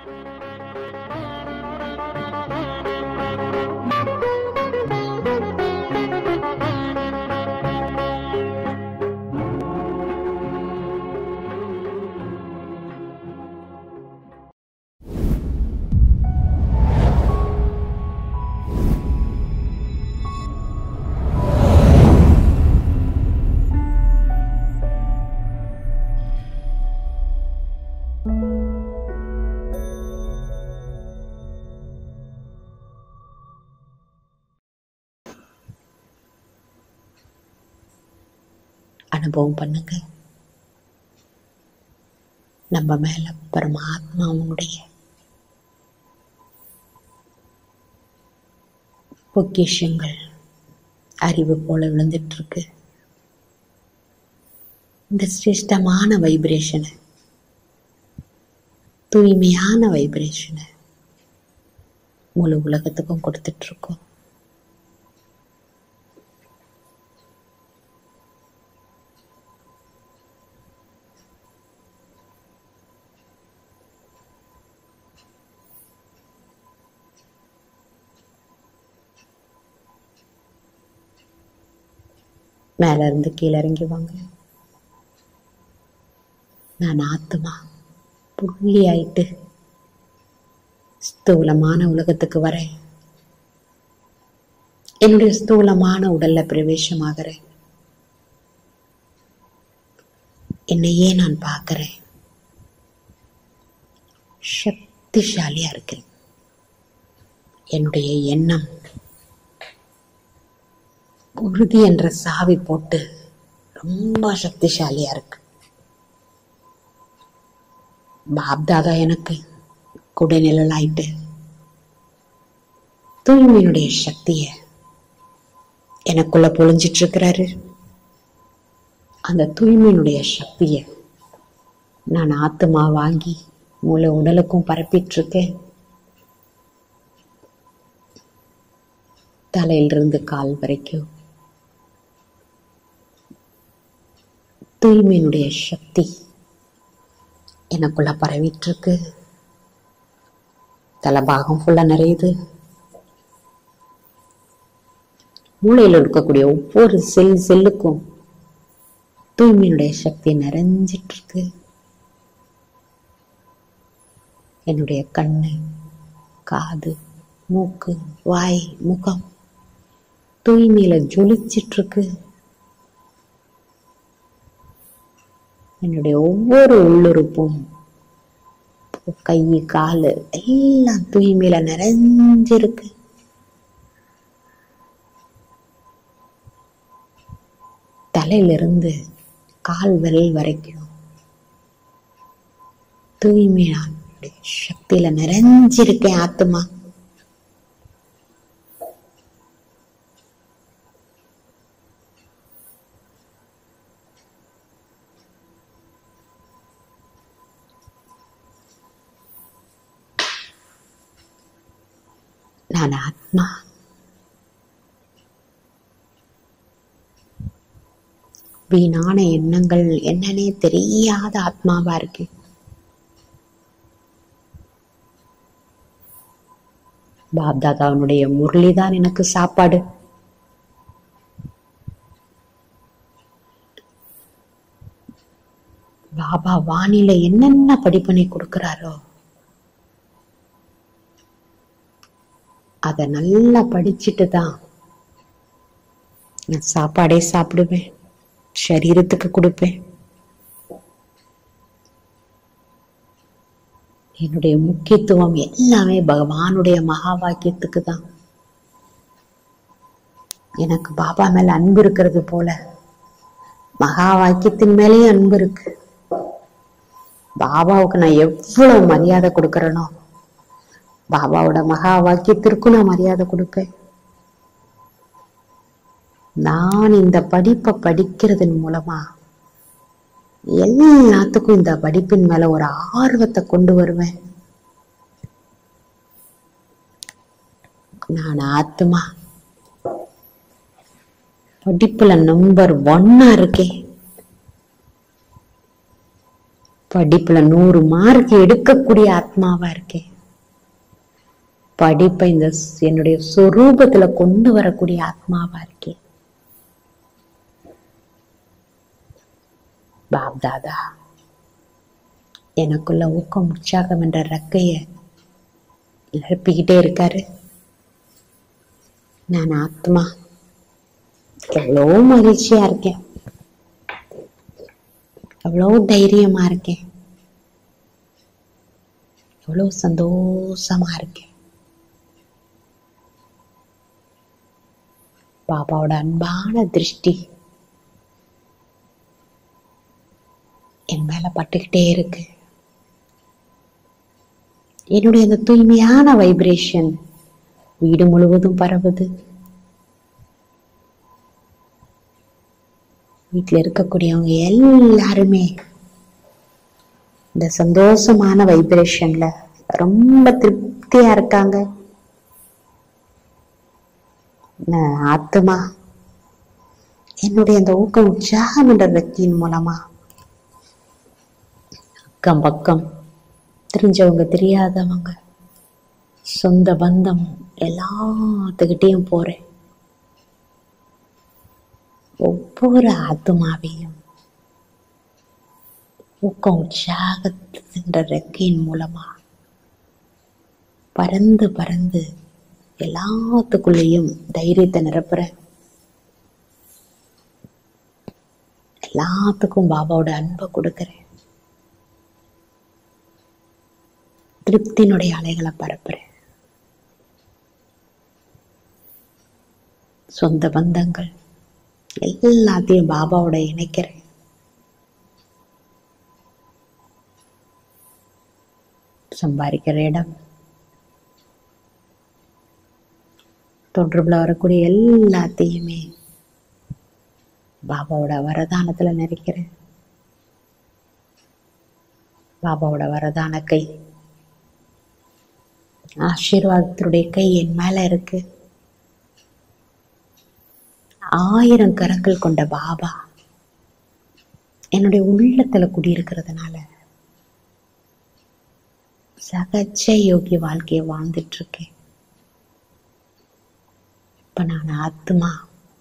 அனுபவம் பண்ணுங்க நம்ம மேல பரமாத்மாவுடைய பொக்கிஷங்கள் அறிவு போல விழுந்துட்டு இருக்கு இந்த சிரேஷ்டமான வைப்ரேஷனை தூய்மையான வைப்ரேஷனை முழு உலகத்துக்கும் கொடுத்துட்டு இருக்கோம் மேல இருந்து கீழே இறங்கி வாங்க நான் ஆத்துமா புள்ளி ஆயிட்டு ஸ்தூலமான உலகத்துக்கு வரேன் என்னுடைய ஸ்தூலமான உடல்ல பிரவேசமாகிறேன் என்னையே நான் பார்க்கிறேன் சக்திசாலியா இருக்கிறேன் என்னுடைய எண்ணம் உறுதி என்ற சாவி போட்டு ரொம்ப சக்திசாலியா இருக்கு பாப்தாதா எனக்கு குடைநிழலாயிட்டு தூய்மையினுடைய சக்திய எனக்குள்ள பொழிஞ்சிட்டு இருக்கிறாரு அந்த தூய்மையினுடைய சக்திய நான் ஆத்துமா வாங்கி முழு உடலுக்கும் பரப்பிட்டு இருக்கேன் தலையிலிருந்து கால் வரைக்கும் தூய்மையினுடைய சக்தி எனக்குள்ள பரவிட்டு இருக்கு தலைபாகம் ஃபுல்லா நிறையுது மூளையில் இருக்கக்கூடிய ஒவ்வொரு செல் செல்லுக்கும் தூய்மையினுடைய சக்தி நிறைஞ்சிட்டு இருக்கு என்னுடைய கண்ணு காது மூக்கு வாய் முகம் தூய்மையில ஜொலிச்சிட்டு இருக்கு என்னுடைய ஒவ்வொரு உள்ளுறுப்பும் கை காலு எல்லாம் தூய்மையில நிறைஞ்சிருக்கு தலையிலிருந்து கால் விரல் வரைக்கும் தூய்மையான சக்தியில நிறைஞ்சிருக்கேன் ஆத்துமா நான் ஆத்மா வீணான எண்ணங்கள் என்னன்னே தெரியாத ஆத்மாவா இருக்கு பாப்தாதாவனுடைய முரளி தான் எனக்கு சாப்பாடு பாபா வானிலை என்னென்ன படிப்பனை கொடுக்கிறாரோ அதை நல்லா படிச்சுட்டு தான் நான் சாப்பாடே சாப்பிடுவேன் சரீரத்துக்கு கொடுப்பேன் என்னுடைய முக்கியத்துவம் எல்லாமே பகவானுடைய மகா வாக்கியத்துக்கு தான் எனக்கு பாபா மேல அன்பு இருக்கிறது போல மகா வாக்கியத்தின் மேலேயும் அன்பு இருக்கு பாபாவுக்கு நான் எவ்வளவு மரியாதை கொடுக்கறேனோ பாபாவோட மகா வாக்கியத்திற்கும் நான் மரியாதை கொடுப்பேன் நான் இந்த படிப்பை படிக்கிறதன் மூலமா எல்லாத்துக்கும் இந்த படிப்பின் மேல ஒரு ஆர்வத்தை கொண்டு வருவேன் நான் ஆத்துமா படிப்புல நம்பர் ஒன்னா இருக்கேன் படிப்புல நூறு மார்க் எடுக்கக்கூடிய ஆத்மாவா இருக்கேன் படிப்பை இந்த ஸ்- என்னுடைய சொரூபத்துல கொண்டு வரக்கூடிய ஆத்மாவா இருக்கேன் பாப் தாதா எனக்குள்ள ஊக்கம் உற்சாகம் என்ற ரெக்கைய நிரப்பிக்கிட்டே இருக்காரு நான் ஆத்மா எவ்வளோ மகிழ்ச்சியா இருக்கேன் எவ்வளோ தைரியமா இருக்கேன் எவ்வளோ சந்தோஷமா இருக்கேன் பாபாவோட அன்பான திருஷ்டி என் மேல பட்டுக்கிட்டே இருக்கு என்னுடைய அந்த தூய்மையான வைப்ரேஷன் வீடு முழுவதும் பரவுது வீட்டில் இருக்கக்கூடியவங்க எல்லாருமே இந்த சந்தோஷமான வைப்ரேஷன்ல ரொம்ப திருப்தியா இருக்காங்க நான் ஆத்மா என்னுடைய அந்த ஊக்கம் உற்சாகம் என்ற வெற்றியின் மூலமா அக்கம் பக்கம் தெரிஞ்சவங்க தெரியாதவங்க சொந்த பந்தம் எல்லாத்துக்கிட்டேயும் போறேன் ஒவ்வொரு ஆத்மாவையும் ஊக்கம் உற்சாகத்தின்ற ரெக்கையின் மூலமா பறந்து பறந்து எல்லாத்துக்குள்ளேயும் தைரியத்தை நிரப்புறேன் எல்லாத்துக்கும் பாபாவோட அன்பை கொடுக்கிறேன் திருப்தியினுடைய அலைகளை பரப்புறேன் சொந்த பந்தங்கள் எல்லாத்தையும் பாபாவோட இணைக்கிறேன் சம்பாதிக்கிற இடம் தொடர்புல வரக்கூடிய எல்லாத்தையுமே பாபாவோட வரதானத்துல நிறைக்கிறேன் பாபாவோட வரதான கை ஆசீர்வாதத்தினுடைய கை என் மேல இருக்கு ஆயிரம் கரங்கள் கொண்ட பாபா என்னுடைய உள்ளத்துல குடியிருக்கிறதுனால சகஜ யோகி வாழ்க்கையை வாழ்ந்துட்டு இருக்கேன் இப்ப நான் ஆத்மா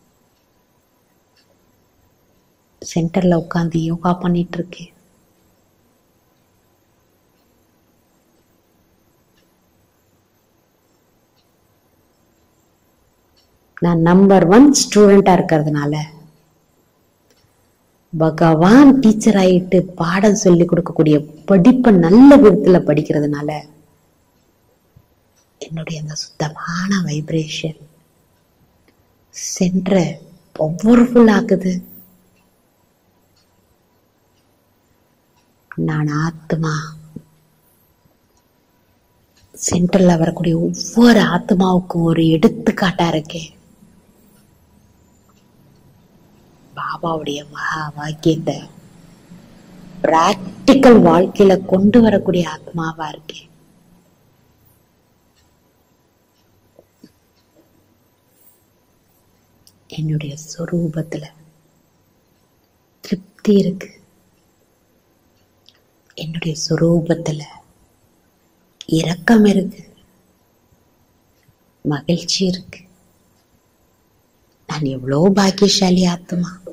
சென்டர்ல உட்கார்ந்து யோகா பண்ணிட்டு இருக்கேன் நான் நம்பர் ஒன் ஸ்டூடெண்டா இருக்கிறதுனால பகவான் டீச்சர் ஆயிட்டு பாடம் சொல்லி கொடுக்கக்கூடிய படிப்பை நல்ல விதத்துல படிக்கிறதுனால என்னுடைய அந்த சுத்தமான வைப்ரேஷன் சென்ற பவர்ஃபுல் ஆக்குது நான் ஆத்மா சென்டர்ல வரக்கூடிய ஒவ்வொரு ஆத்மாவுக்கும் ஒரு எடுத்துக்காட்டா இருக்கேன் பாபாவுடைய மகா வாக்கியத்தை பிராக்டிக்கல் வாழ்க்கையில கொண்டு வரக்கூடிய ஆத்மாவா இருக்கேன் என்னுடைய சொரூபத்துல திருப்தி இருக்கு என்னுடைய சொரூபத்துல இரக்கம் இருக்கு மகிழ்ச்சி இருக்கு நான் எவ்வளோ பாக்கியசாலி ஆத்மா